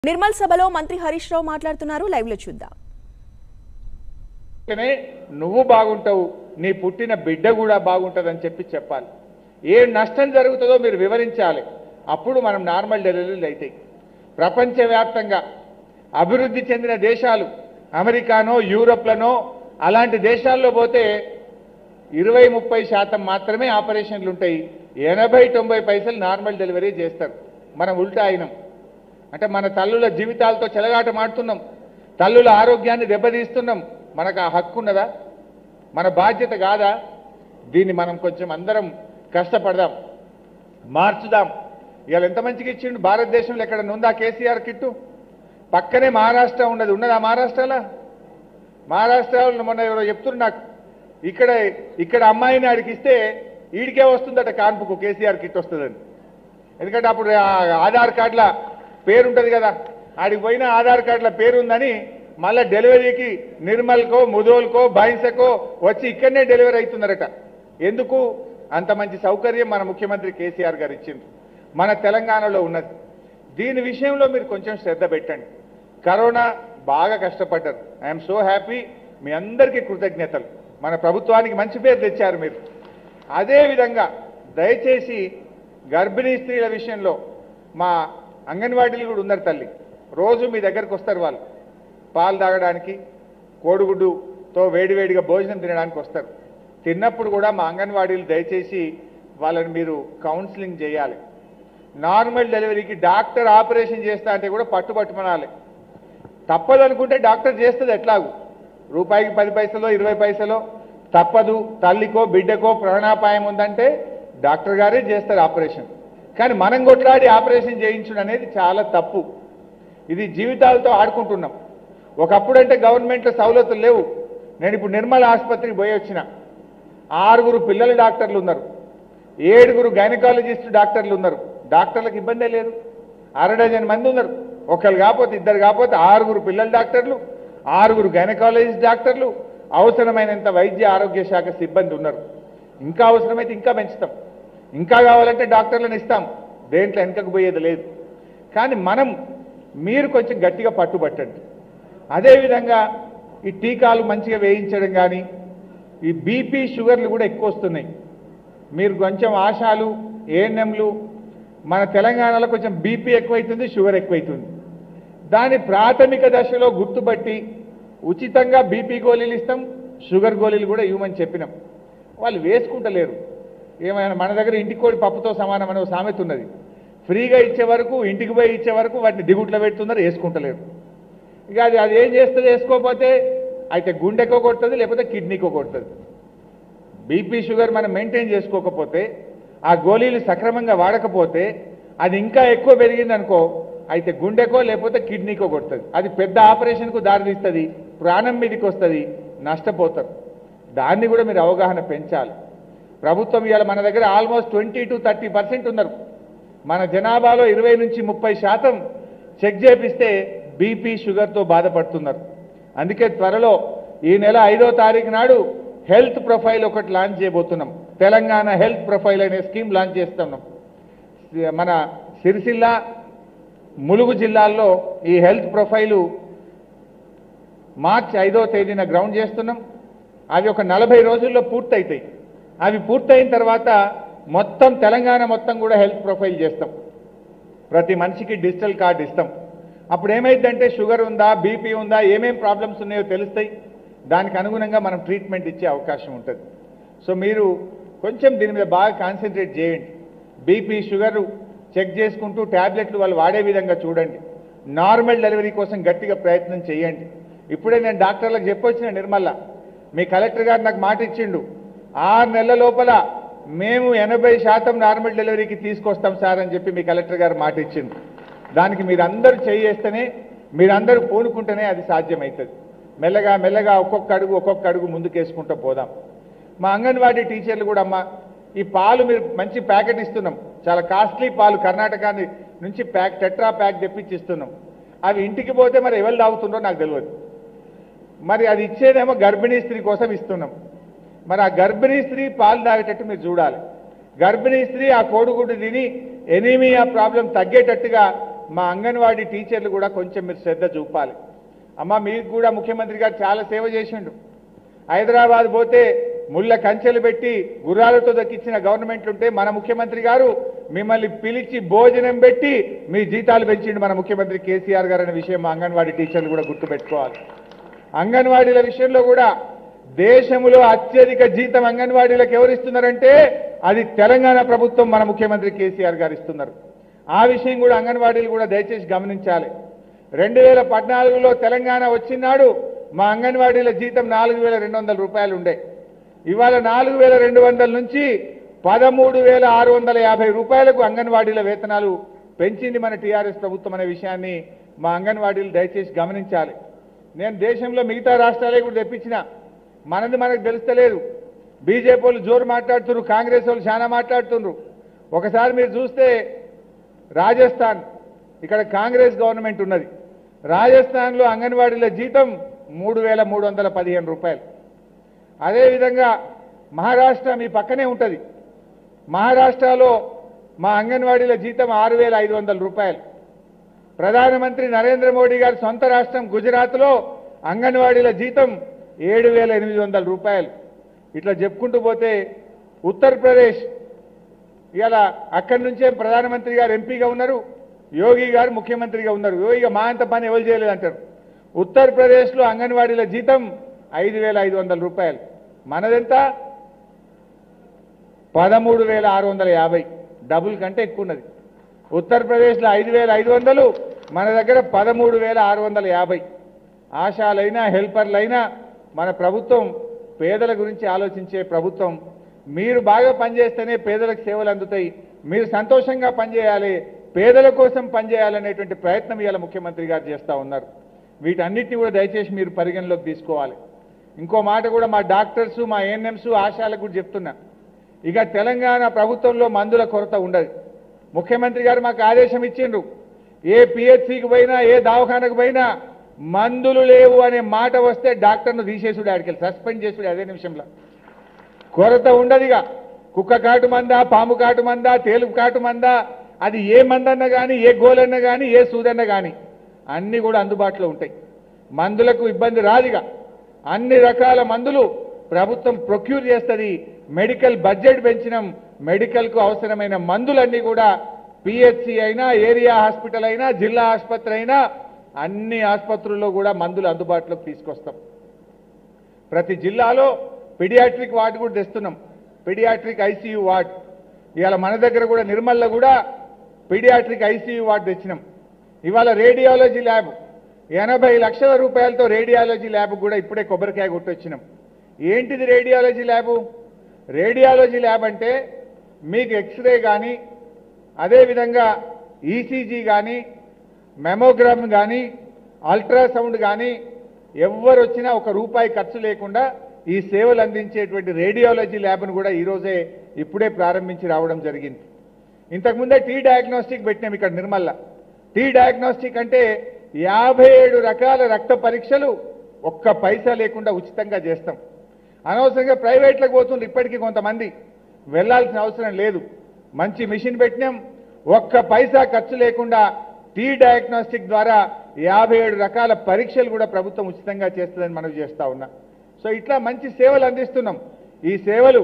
నిర్మల్ సభలో మంత్రి హరీష్ రావు మాట్లాడుతున్నారు లైవ్ లో చూద్దాం అందుకనే నువ్వు బాగుంటావు నీ పుట్టిన బిడ్డ కూడా బాగుంటుందని చెప్పి చెప్పాలి ఏ నష్టం జరుగుతుందో మీరు వివరించాలి అప్పుడు మనం నార్మల్ డెలివరీలు అవుతాయి ప్రపంచవ్యాప్తంగా అభివృద్ధి చెందిన దేశాలు అమెరికానో యూరోప్లనో అలాంటి దేశాల్లో పోతే ఇరవై ముప్పై శాతం మాత్రమే ఆపరేషన్లు ఉంటాయి ఎనభై తొంభై పైసలు నార్మల్ డెలివరీ చేస్తారు మనం ఉల్టా అయినాం అంటే మన తల్లుల జీవితాలతో చెలగాట మాడుతున్నాం తల్లుల ఆరోగ్యాన్ని దెబ్బతీస్తున్నాం మనకు ఆ హక్కు ఉన్నదా మన బాధ్యత కాదా దీన్ని మనం కొంచెం అందరం కష్టపడదాం మార్చుదాం ఇవాళ ఎంత మంచిగా ఇచ్చిండు భారతదేశంలో ఎక్కడ ఉందా కేసీఆర్ కిట్టు పక్కనే మహారాష్ట్ర ఉన్నది ఉన్నదా మహారాష్ట్రలో మహారాష్ట్రలో మొన్న ఎవరో చెప్తున్నారు నాకు ఇక్కడ ఇక్కడ అమ్మాయిని ఆడికి ఇస్తే ఈడికే వస్తుందట కాన్పుకు కేసీఆర్ కిట్ వస్తుందని ఎందుకంటే అప్పుడు ఆ ఆధార్ కార్డుల పేరు ఉంటుంది కదా ఆడికి పోయిన ఆధార్ కార్డుల పేరు ఉందని మళ్ళీ డెలివరీకి నిర్మల్కో ముదోల్కో బైన్సకో వచ్చి ఇక్కడనే డెలివరీ అవుతున్నారట ఎందుకు అంత మంచి సౌకర్యం మన ముఖ్యమంత్రి కేసీఆర్ గారు ఇచ్చింది మన తెలంగాణలో ఉన్నది దీని విషయంలో మీరు కొంచెం శ్రద్ధ పెట్టండి కరోనా బాగా కష్టపడ్డారు ఐఎమ్ సో హ్యాపీ మీ అందరికీ కృతజ్ఞతలు మన ప్రభుత్వానికి మంచి పేరు తెచ్చారు మీరు అదేవిధంగా దయచేసి గర్భిణీ స్త్రీల విషయంలో మా అంగన్వాడీలు కూడా ఉన్నారు తల్లి రోజు మీ దగ్గరకు వస్తారు వాళ్ళు పాలు తాగడానికి కోడిగుడ్డుతో వేడివేడిగా భోజనం తినడానికి వస్తారు తిన్నప్పుడు కూడా మా అంగన్వాడీలు దయచేసి వాళ్ళని మీరు కౌన్సిలింగ్ చేయాలి నార్మల్ డెలివరీకి డాక్టర్ ఆపరేషన్ చేస్తా అంటే కూడా పట్టుబట్టుమనాలి తప్పదు అనుకుంటే డాక్టర్ చేస్తుంది ఎట్లాగు రూపాయికి పది పైసలో ఇరవై పైసలో తప్పదు తల్లికో బిడ్డకో ప్రాణాపాయం ఉందంటే డాక్టర్ గారే చేస్తారు ఆపరేషన్ కానీ మనం కొట్లాడి ఆపరేషన్ చేయించడం అనేది చాలా తప్పు ఇది జీవితాలతో ఆడుకుంటున్నాం ఒకప్పుడంటే గవర్నమెంట్లో సౌలతులు లేవు నేను ఇప్పుడు నిర్మల ఆసుపత్రికి పోయి వచ్చిన ఆరుగురు పిల్లల డాక్టర్లు ఉన్నారు ఏడుగురు గైనకాలజిస్ట్ డాక్టర్లు ఉన్నారు డాక్టర్లకు ఇబ్బందే లేదు అర డజన్ మంది ఉన్నారు ఒకరు కాకపోతే ఇద్దరు కాకపోతే ఆరుగురు పిల్లల డాక్టర్లు ఆరుగురు గైనకాలజిస్ట్ డాక్టర్లు అవసరమైనంత వైద్య ఆరోగ్య శాఖ సిబ్బంది ఉన్నారు ఇంకా అవసరమైతే ఇంకా పెంచుతాం ఇంకా కావాలంటే డాక్టర్లను ఇస్తాం దేంట్లో వెనకకు పోయేది లేదు కానీ మనం మీరు కొంచెం గట్టిగా పట్టుబట్టండి అదేవిధంగా ఈ టీకాలు మంచిగా వేయించడం కానీ ఈ బీపీ షుగర్లు కూడా ఎక్కువ వస్తున్నాయి మీరు కొంచెం ఆశాలు ఏఎన్ఎంలు మన తెలంగాణలో కొంచెం బీపీ ఎక్కువైతుంది షుగర్ ఎక్కువైతుంది దాని ప్రాథమిక దశలో గుర్తుపట్టి ఉచితంగా బీపీ గోళీలు ఇస్తాం షుగర్ గోళీలు కూడా ఇవ్వమని చెప్పినాం వాళ్ళు వేసుకుంటలేరు ఏమైనా మన దగ్గర ఇంటికి కోడి పప్పుతో సమానం అనే ఒక సామెత ఉన్నది ఫ్రీగా ఇచ్చే వరకు ఇంటికి పోయి ఇచ్చే వరకు వాటిని దిగుట్లో పెడుతున్నారు వేసుకుంటలేరు ఇక అది అది ఏం చేస్తుంది వేసుకోకపోతే అయితే గుండెకో కొడుతుంది లేకపోతే కిడ్నీకో కొడుతుంది బీపీ షుగర్ మనం మెయింటైన్ చేసుకోకపోతే ఆ గోళీలు సక్రమంగా వాడకపోతే అది ఇంకా ఎక్కువ పెరిగింది అనుకో అయితే గుండెకో లేకపోతే కిడ్నీకో కొడుతుంది అది పెద్ద ఆపరేషన్కు దారితీస్తుంది ప్రాణం మీదకి వస్తుంది నష్టపోతారు దాన్ని కూడా మీరు అవగాహన పెంచాలి ప్రభుత్వం ఇవాళ మన దగ్గర almost twenty to thirty percent ఉన్నారు మన జనాభాలో ఇరవై నుంచి ముప్పై శాతం చెక్ చేపిస్తే బీపీ షుగర్తో బాధపడుతున్నారు అందుకే త్వరలో ఈ నెల ఐదో తారీఖు నాడు హెల్త్ ప్రొఫైల్ ఒకటి లాంచ్ చేయబోతున్నాం తెలంగాణ హెల్త్ ప్రొఫైల్ అనే స్కీమ్ లాంచ్ చేస్తున్నాం మన సిరిసిల్ల ములుగు జిల్లాల్లో ఈ హెల్త్ ప్రొఫైలు మార్చి ఐదో తేదీన గ్రౌండ్ చేస్తున్నాం అవి ఒక నలభై రోజుల్లో పూర్తయితాయి అవి పూర్తయిన తర్వాత మొత్తం తెలంగాణ మొత్తం కూడా హెల్త్ ప్రొఫైల్ చేస్తాం ప్రతి మనిషికి డిజిటల్ కార్డు ఇస్తాం అప్పుడు ఏమైందంటే షుగర్ ఉందా బీపీ ఉందా ఏమేం ప్రాబ్లమ్స్ ఉన్నాయో తెలుస్తాయి దానికి అనుగుణంగా మనం ట్రీట్మెంట్ ఇచ్చే అవకాశం ఉంటుంది సో మీరు కొంచెం దీని మీద బాగా కాన్సన్ట్రేట్ చేయండి బీపీ షుగర్ చెక్ చేసుకుంటూ ట్యాబ్లెట్లు వాళ్ళు వాడే విధంగా చూడండి నార్మల్ డెలివరీ కోసం గట్టిగా ప్రయత్నం చేయండి ఇప్పుడే నేను డాక్టర్లకు చెప్పొచ్చిన నిర్మల్ల మీ కలెక్టర్ గారు నాకు మాట ఇచ్చిండు ఆరు నెలల లోపల మేము ఎనభై శాతం నార్మల్ డెలివరీకి తీసుకొస్తాం సార్ అని చెప్పి మీ కలెక్టర్ గారు మాట ఇచ్చింది దానికి మీరందరూ చేయేస్తేనే మీరందరూ పూనుకుంటేనే అది సాధ్యమవుతుంది మెల్లగా మెల్లగా ఒక్కొక్క అడుగు ఒక్కొక్క అడుగు ముందుకేసుకుంటూ పోదాం మా అంగన్వాడీ టీచర్లు కూడా అమ్మా ఈ పాలు మీరు మంచి ప్యాకెట్ ఇస్తున్నాం చాలా కాస్ట్లీ పాలు కర్ణాటక నుంచి ప్యాక్ టెట్రా ప్యాక్ తెప్పించి ఇస్తున్నాం అవి ఇంటికి పోతే మరి ఎవరు తాగుతుండో నాకు తెలియదు మరి అది ఇచ్చేదేమో గర్భిణీ స్త్రీ కోసం ఇస్తున్నాం మరి ఆ గర్భిణీ స్త్రీ పాలు తాగేటట్టు మీరు చూడాలి గర్భిణీ స్త్రీ ఆ కోడిగుడ్డు తిని ఎనీమియా ప్రాబ్లం తగ్గేటట్టుగా మా అంగన్వాడీ టీచర్లు కూడా కొంచెం మీరు శ్రద్ధ చూపాలి అమ్మ మీకు కూడా ముఖ్యమంత్రి గారు చాలా సేవ చేసిండు హైదరాబాద్ పోతే ముళ్ళ కంచెలు పెట్టి గుర్రాలతో దక్కించిన గవర్నమెంట్ ఉంటే మన ముఖ్యమంత్రి గారు మిమ్మల్ని పిలిచి భోజనం పెట్టి మీ జీతాలు పెంచిండు మన ముఖ్యమంత్రి కేసీఆర్ గారు అనే విషయం మా అంగన్వాడీ టీచర్లు కూడా గుర్తుపెట్టుకోవాలి అంగన్వాడీల విషయంలో కూడా దేశంలో అత్యధిక జీతం అంగన్వాడీలకు ఎవరు ఇస్తున్నారంటే అది తెలంగాణ ప్రభుత్వం మన ముఖ్యమంత్రి కేసీఆర్ గారు ఇస్తున్నారు ఆ విషయం కూడా అంగన్వాడీలు కూడా దయచేసి గమనించాలి రెండు వేల పద్నాలుగులో తెలంగాణ వచ్చినాడు మా అంగన్వాడీల జీతం నాలుగు వేల రెండు వందల రూపాయలు ఉండే ఇవాళ నాలుగు వేల రెండు వందల నుంచి పదమూడు వేల ఆరు వందల యాభై రూపాయలకు అంగన్వాడీల వేతనాలు పెంచింది మన టీఆర్ఎస్ ప్రభుత్వం అనే విషయాన్ని మా అంగన్వాడీలు దయచేసి గమనించాలి నేను దేశంలో మిగతా రాష్ట్రాలే కూడా తెప్పించిన మనది మనకు తెలుస్తలేదు బీజేపీ వాళ్ళు జోరు మాట్లాడుతున్నారు కాంగ్రెస్ వాళ్ళు చాలా మాట్లాడుతున్నారు ఒకసారి మీరు చూస్తే రాజస్థాన్ ఇక్కడ కాంగ్రెస్ గవర్నమెంట్ ఉన్నది రాజస్థాన్లో అంగన్వాడీల జీతం మూడు వేల మూడు వందల పదిహేను రూపాయలు అదేవిధంగా మహారాష్ట్ర మీ పక్కనే ఉంటుంది మహారాష్ట్రలో మా అంగన్వాడీల జీతం ఆరు వేల ఐదు వందల రూపాయలు ప్రధానమంత్రి నరేంద్ర మోడీ గారి సొంత రాష్ట్రం గుజరాత్లో అంగన్వాడీల జీతం ఏడు వేల ఎనిమిది వందల రూపాయలు ఇట్లా చెప్పుకుంటూ పోతే ఉత్తరప్రదేశ్ ఇవాళ అక్కడి నుంచే ప్రధానమంత్రి గారు ఎంపీగా ఉన్నారు యోగి గారు ముఖ్యమంత్రిగా ఉన్నారు యోగిగా మా అంత పని ఎవరు చేయలేదంటారు ఉత్తరప్రదేశ్లో అంగన్వాడీల జీతం ఐదు వేల ఐదు వందల రూపాయలు మనదెంత పదమూడు వేల ఆరు వందల యాభై డబుల్ కంటే ఎక్కువ ఉన్నది ఉత్తరప్రదేశ్లో ఐదు వేల ఐదు వందలు మన దగ్గర పదమూడు వేల ఆరు వందల యాభై ఆశాలైనా హెల్పర్లైనా మన ప్రభుత్వం పేదల గురించి ఆలోచించే ప్రభుత్వం మీరు బాగా పనిచేస్తేనే పేదలకు సేవలు అందుతాయి మీరు సంతోషంగా పనిచేయాలి పేదల కోసం పనిచేయాలనేటువంటి ప్రయత్నం ఇవాళ ముఖ్యమంత్రి గారు చేస్తూ ఉన్నారు వీటన్నిటిని కూడా దయచేసి మీరు పరిగణలోకి తీసుకోవాలి ఇంకో మాట కూడా మా డాక్టర్స్ మా ఏఎన్ఎంస్ ఆశాలకు కూడా చెప్తున్నా ఇక తెలంగాణ ప్రభుత్వంలో మందుల కొరత ఉండదు ముఖ్యమంత్రి గారు మాకు ఆదేశం ఇచ్చిండ్రు ఏ పిహెచ్సికి పోయినా ఏ దవాఖానకు పోయినా మందులు లేవు అనే మాట వస్తే డాక్టర్ను తీసేసుడు ఆడికెళ్ళి సస్పెండ్ చేసుడు అదే నిమిషంలో కొరత ఉండదిగా కుక్క కాటు మందా పాము కాటు మందా తేలుపు కాటు మందా అది ఏ మందన్నా కానీ ఏ గోలన్నా కానీ ఏ సూదన్నా కానీ అన్నీ కూడా అందుబాటులో ఉంటాయి మందులకు ఇబ్బంది రాదుగా అన్ని రకాల మందులు ప్రభుత్వం ప్రొక్యూర్ చేస్తుంది మెడికల్ బడ్జెట్ పెంచినాం మెడికల్కు అవసరమైన మందులన్నీ కూడా పిహెచ్సి అయినా ఏరియా హాస్పిటల్ అయినా జిల్లా ఆసుపత్రి అయినా అన్ని ఆసుపత్రుల్లో కూడా మందులు అందుబాటులోకి తీసుకొస్తాం ప్రతి జిల్లాలో పిడియాట్రిక్ వార్డు కూడా తెస్తున్నాం పిడియాట్రిక్ ఐసీయూ వార్డ్ ఇవాళ మన దగ్గర కూడా నిర్మల్లో కూడా పిడియాట్రిక్ ఐసీయూ వార్డు తెచ్చినాం ఇవాళ రేడియాలజీ ల్యాబ్ ఎనభై లక్షల రూపాయలతో రేడియాలజీ ల్యాబ్ కూడా ఇప్పుడే కొబ్బరికాయ కొట్టొచ్చినాం ఏంటిది రేడియాలజీ ల్యాబు రేడియాలజీ ల్యాబ్ అంటే మీకు ఎక్స్రే కానీ అదేవిధంగా ఈసీజీ కానీ మెమోగ్రామ్ కానీ అల్ట్రాసౌండ్ కానీ ఎవ్వరు వచ్చినా ఒక రూపాయి ఖర్చు లేకుండా ఈ సేవలు అందించేటువంటి రేడియాలజీ ల్యాబ్ను కూడా ఈరోజే ఇప్పుడే ప్రారంభించి రావడం జరిగింది ఇంతకుముందే టీ డయాగ్నోస్టిక్ పెట్టినాం ఇక్కడ నిర్మల్ల టీ డయాగ్నోస్టిక్ అంటే యాభై ఏడు రకాల రక్త పరీక్షలు ఒక్క పైసా లేకుండా ఉచితంగా చేస్తాం అనవసరంగా ప్రైవేట్లకు పోతుండ్రు ఇప్పటికీ కొంతమంది వెళ్ళాల్సిన అవసరం లేదు మంచి మిషన్ పెట్టినాం ఒక్క పైసా ఖర్చు లేకుండా టీ డయాగ్నోస్టిక్ ద్వారా యాభై ఏడు రకాల పరీక్షలు కూడా ప్రభుత్వం ఉచితంగా చేస్తుందని మనం చేస్తా ఉన్నా సో ఇట్లా మంచి సేవలు అందిస్తున్నాం ఈ సేవలు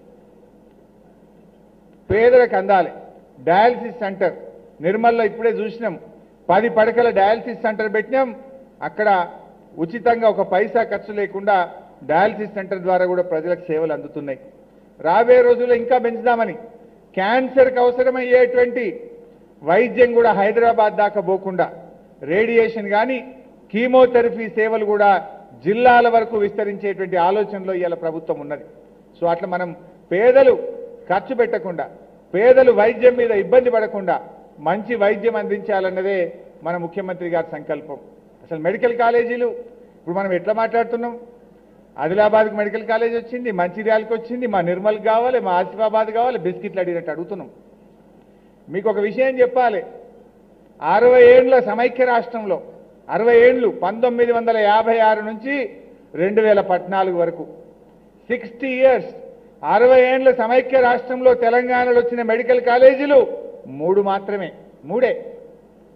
పేదలకు అందాలి డయాలసిస్ సెంటర్ నిర్మల్లో ఇప్పుడే చూసినాం పది పడకల డయాలసిస్ సెంటర్ పెట్టినాం అక్కడ ఉచితంగా ఒక పైసా ఖర్చు లేకుండా డయాలసిస్ సెంటర్ ద్వారా కూడా ప్రజలకు సేవలు అందుతున్నాయి రాబోయే రోజుల్లో ఇంకా పెంచుదామని క్యాన్సర్కి అవసరమయ్యేటువంటి వైద్యం కూడా హైదరాబాద్ దాకా పోకుండా రేడియేషన్ కానీ కీమోథెరపీ సేవలు కూడా జిల్లాల వరకు విస్తరించేటువంటి ఆలోచనలో ఇవాళ ప్రభుత్వం ఉన్నది సో అట్లా మనం పేదలు ఖర్చు పెట్టకుండా పేదలు వైద్యం మీద ఇబ్బంది పడకుండా మంచి వైద్యం అందించాలన్నదే మన ముఖ్యమంత్రి గారి సంకల్పం అసలు మెడికల్ కాలేజీలు ఇప్పుడు మనం ఎట్లా మాట్లాడుతున్నాం ఆదిలాబాద్కి మెడికల్ కాలేజ్ వచ్చింది మంచిర్యాలకు వచ్చింది మా నిర్మల్కి కావాలి మా ఆసిఫాబాద్ కావాలి బిస్కెట్లు అడిగినట్టు అడుగుతున్నాం మీకు ఒక విషయం చెప్పాలి అరవై ఏండ్ల సమైక్య రాష్ట్రంలో అరవై ఏండ్లు పంతొమ్మిది వందల యాభై ఆరు నుంచి రెండు వేల పద్నాలుగు వరకు సిక్స్టీ ఇయర్స్ అరవై ఏండ్ల సమైక్య రాష్ట్రంలో తెలంగాణలో వచ్చిన మెడికల్ కాలేజీలు మూడు మాత్రమే మూడే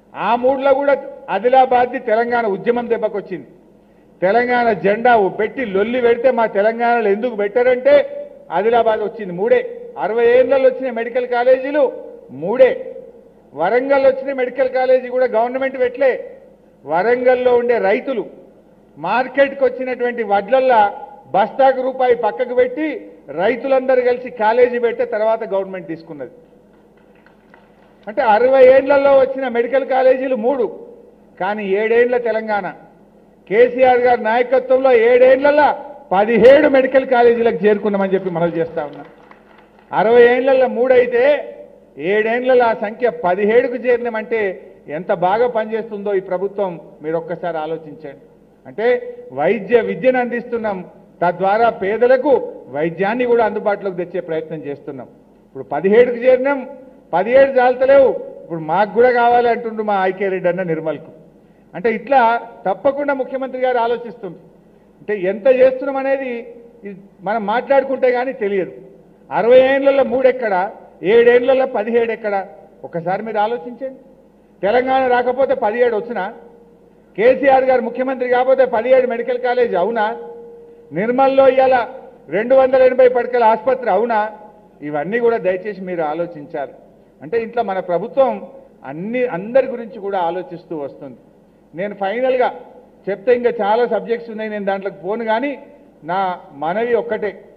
ఆ మూడులో కూడా ఆదిలాబాద్ది తెలంగాణ ఉద్యమం దెబ్బకొచ్చింది తెలంగాణ జెండా పెట్టి లొల్లి పెడితే మా తెలంగాణలో ఎందుకు పెట్టారంటే ఆదిలాబాద్ వచ్చింది మూడే అరవై ఏళ్ళలో వచ్చిన మెడికల్ కాలేజీలు మూడే వరంగల్ వచ్చిన మెడికల్ కాలేజీ కూడా గవర్నమెంట్ పెట్టలే వరంగల్లో ఉండే రైతులు మార్కెట్కి వచ్చినటువంటి వడ్లల్లా బస్తాకు రూపాయి పక్కకు పెట్టి రైతులందరూ కలిసి కాలేజీ పెడితే తర్వాత గవర్నమెంట్ తీసుకున్నది అంటే అరవై ఏళ్లలో వచ్చిన మెడికల్ కాలేజీలు మూడు కానీ ఏడేండ్ల తెలంగాణ కేసీఆర్ గారి నాయకత్వంలో ఏడేళ్లలో పదిహేడు మెడికల్ కాలేజీలకు చేరుకున్నామని చెప్పి మనవి చేస్తా ఉన్నా అరవై ఏళ్లలో మూడైతే ఏడేళ్లలో ఆ సంఖ్య పదిహేడుకు చేరినామంటే ఎంత బాగా పనిచేస్తుందో ఈ ప్రభుత్వం మీరు ఒక్కసారి ఆలోచించండి అంటే వైద్య విద్యను అందిస్తున్నాం తద్వారా పేదలకు వైద్యాన్ని కూడా అందుబాటులోకి తెచ్చే ప్రయత్నం చేస్తున్నాం ఇప్పుడు పదిహేడుకు చేరినాం పదిహేడు చాలతలేవు ఇప్పుడు మాకు కూడా కావాలి అంటుండ్రు మా ఐకే రెడ్డి అన్న నిర్మల్కు అంటే ఇట్లా తప్పకుండా ముఖ్యమంత్రి గారు ఆలోచిస్తుంది అంటే ఎంత చేస్తున్నాం అనేది ఇది మనం మాట్లాడుకుంటే కానీ తెలియదు అరవై ఏళ్ళల్లో మూడెక్కడ ఏడేళ్లలో పదిహేడు ఎక్కడ ఒకసారి మీరు ఆలోచించండి తెలంగాణ రాకపోతే పదిహేడు వచ్చినా కేసీఆర్ గారు ముఖ్యమంత్రి కాకపోతే పదిహేడు మెడికల్ కాలేజ్ అవునా నిర్మల్లో ఇవాళ రెండు వందల ఎనభై పడకల ఆసుపత్రి అవునా ఇవన్నీ కూడా దయచేసి మీరు ఆలోచించాలి అంటే ఇంట్లో మన ప్రభుత్వం అన్ని అందరి గురించి కూడా ఆలోచిస్తూ వస్తుంది నేను ఫైనల్గా చెప్తే ఇంకా చాలా సబ్జెక్ట్స్ ఉన్నాయి నేను దాంట్లోకి పోను కానీ నా మనవి ఒక్కటే